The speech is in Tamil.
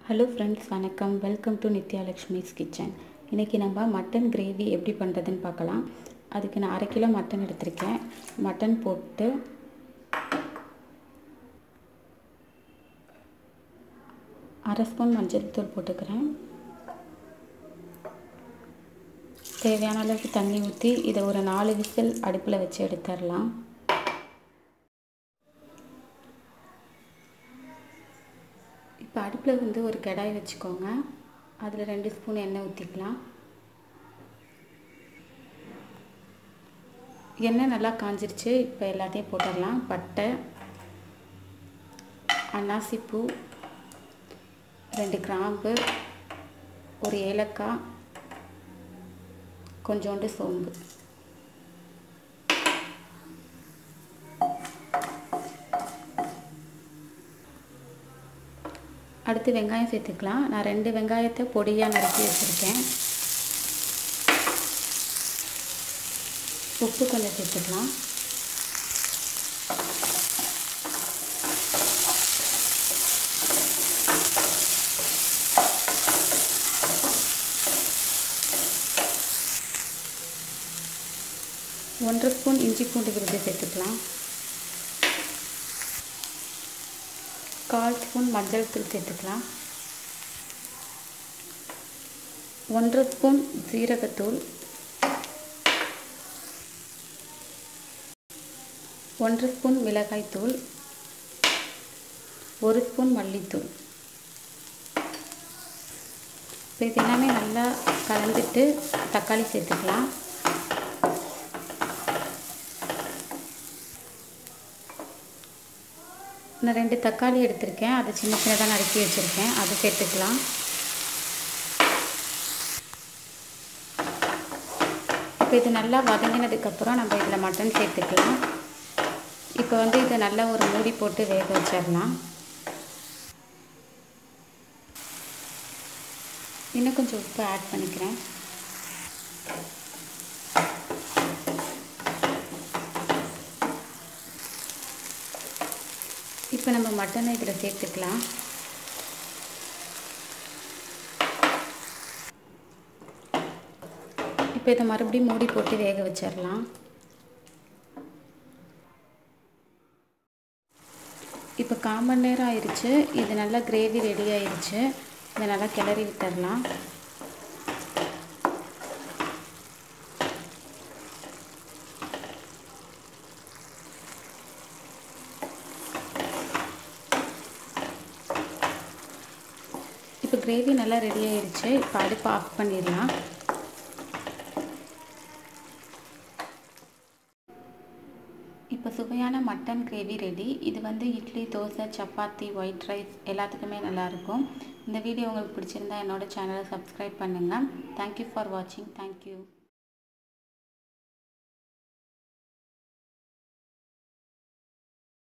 ஹலோ ஃப்ரெண்ட்ஸ் வணக்கம் வெல்கம் டு நித்யாலக்ஷ்மிஸ் கிச்சன் இன்றைக்கி நம்ம மட்டன் கிரேவி எப்படி பண்ணுறதுன்னு பார்க்கலாம் அதுக்கு நான் அரை கிலோ மட்டன் எடுத்திருக்கேன் மட்டன் போட்டு அரை ஸ்பூன் மஞ்சள் தூள் போட்டுக்கிறேன் தேவையான அளவுக்கு தண்ணி ஊற்றி இதை ஒரு நாலு விசில் அடுப்பில் வச்சு எடுத்துடலாம் இப்போ அடுப்பில் வந்து ஒரு கடாய் வச்சுக்கோங்க அதில் ரெண்டு ஸ்பூன் எண்ணெய் ஊற்றிக்கலாம் எண்ணெய் நல்லா காஞ்சிருச்சு இப்போ எல்லாத்தையும் போட்டுடலாம் பட்டை அன்னாசிப்பூ ரெண்டு கிராம்பு ஒரு ஏலக்காய் கொஞ்சோண்டு சோம்பு அடுத்து வெங்காயம் சேர்த்துக்கலாம் நான் ரெண்டு வெங்காயத்தை பொடியாக நறுக்கி வச்சுருக்கேன் உப்பு கொஞ்சம் சேர்த்துக்கலாம் ஒன்றரை ஸ்பூன் இஞ்சி பூண்டு விருது சேர்த்துக்கலாம் கால் ஸ்பூன் மஞ்சள் தூள் சேர்த்துக்கலாம் ஒன்றரை ஸ்பூன் ஜீரகத்தூள் ஒன்றரை ஸ்பூன் மிளகாய்த்தூள் ஒரு ஸ்பூன் மல்லித்தூள் இப்போ இது எல்லாமே நல்லா கலந்துட்டு தக்காளி சேர்த்துக்கலாம் நான் ரெண்டு தக்காளி எடுத்திருக்கேன் அதை சின்ன சின்னதாக நறுக்கி வச்சுருக்கேன் அதை சேர்த்துக்கலாம் இப்போ இது நல்லா வதங்கினதுக்கப்புறம் நம்ம இதில் மட்டன் சேர்த்துக்கலாம் இப்போ வந்து இதை நல்லா ஒரு மூடி போட்டு வேக வச்சிடலாம் இன்னும் கொஞ்சம் உப்பு ஆட் பண்ணிக்கிறேன் இப்போ நம்ம மட்டனை இதில் சேர்த்துக்கலாம் இப்போ இதை மறுபடியும் மூடி போட்டு வேக வச்சிடலாம் இப்போ கால் மணி நேரம் ஆயிடுச்சு இது நல்லா கிரேவி ரெடி ஆயிடுச்சு இதை நல்லா கிளறி விட்டுடலாம் இப்போ கிரேவி நல்லா ரெடி ஆயிடுச்சு இப்போ அடுப்பு ஆஃப் பண்ணிடலாம் இப்போ சுவையான மட்டன் கிரேவி ரெடி இது வந்து இட்லி தோசை சப்பாத்தி ஒயிட் ரைஸ் எல்லாத்துக்குமே நல்லாயிருக்கும் இந்த வீடியோ உங்களுக்கு பிடிச்சிருந்தா என்னோடய சேனலை சப்ஸ்கிரைப் பண்ணுங்கள் தேங்க்யூ ஃபார் வாட்சிங் தேங்க்யூ